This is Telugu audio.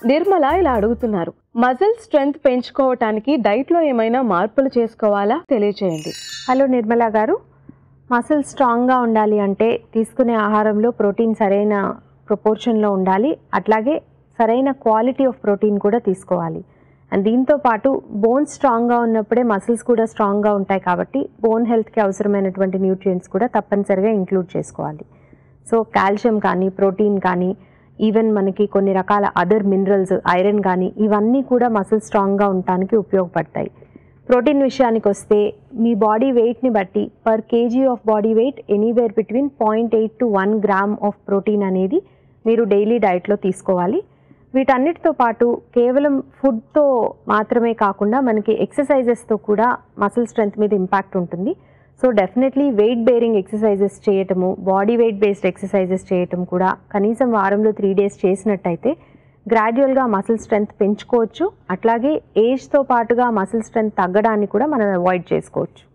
నిర్మల ఇలా అడుగుతున్నారు మజిల్ స్ట్రెంగ్త్ పెంచుకోవటానికి డైట్ లో ఏమైనా మార్పులు చేసుకోవాలా తెలియచేయండి హలో నిర్మలా గారు మసిల్ స్ట్రాంగ్గా ఉండాలి అంటే తీసుకునే ఆహారంలో ప్రోటీన్ సరైన ప్రపోర్షన్లో ఉండాలి అట్లాగే సరైన క్వాలిటీ ఆఫ్ ప్రోటీన్ కూడా తీసుకోవాలి అండ్ దీంతో పాటు బోన్ స్ట్రాంగ్గా ఉన్నప్పుడే మసిల్స్ కూడా స్ట్రాంగ్గా ఉంటాయి కాబట్టి బోన్ హెల్త్కి అవసరమైనటువంటి న్యూట్రియంట్స్ కూడా తప్పనిసరిగా ఇంక్లూడ్ చేసుకోవాలి సో కాల్షియం కానీ ప్రోటీన్ కానీ ఈవెన్ మనకి కొన్ని రకాల అదర్ మినరల్స్ ఐరన్ కానీ ఇవన్నీ కూడా మసిల్ స్ట్రాంగ్గా ఉండటానికి ఉపయోగపడతాయి ప్రోటీన్ విషయానికి వస్తే మీ బాడీ వెయిట్ని బట్టి per KG of body weight anywhere between point eight to one gram of protein అనేది మీరు డైలీ డైట్లో తీసుకోవాలి వీటన్నిటితో పాటు కేవలం ఫుడ్తో మాత్రమే కాకుండా మనకి ఎక్సర్సైజెస్తో కూడా మసిల్ స్ట్రెంగ్త్ మీద ఇంపాక్ట్ ఉంటుంది so definitely weight bearing exercises చేయటము బాడీ వెయిట్ బేస్డ్ ఎక్సర్సైజెస్ చేయటం కూడా కనీసం వారంలో త్రీ డేస్ చేసినట్టయితే గ్రాడ్యువల్గా మసిల్ స్ట్రెంగ్త్ పెంచుకోవచ్చు అట్లాగే ఏజ్తో పాటుగా మసిల్ స్ట్రెంగ్త్ తగ్గడాన్ని కూడా మనం అవాయిడ్ చేసుకోవచ్చు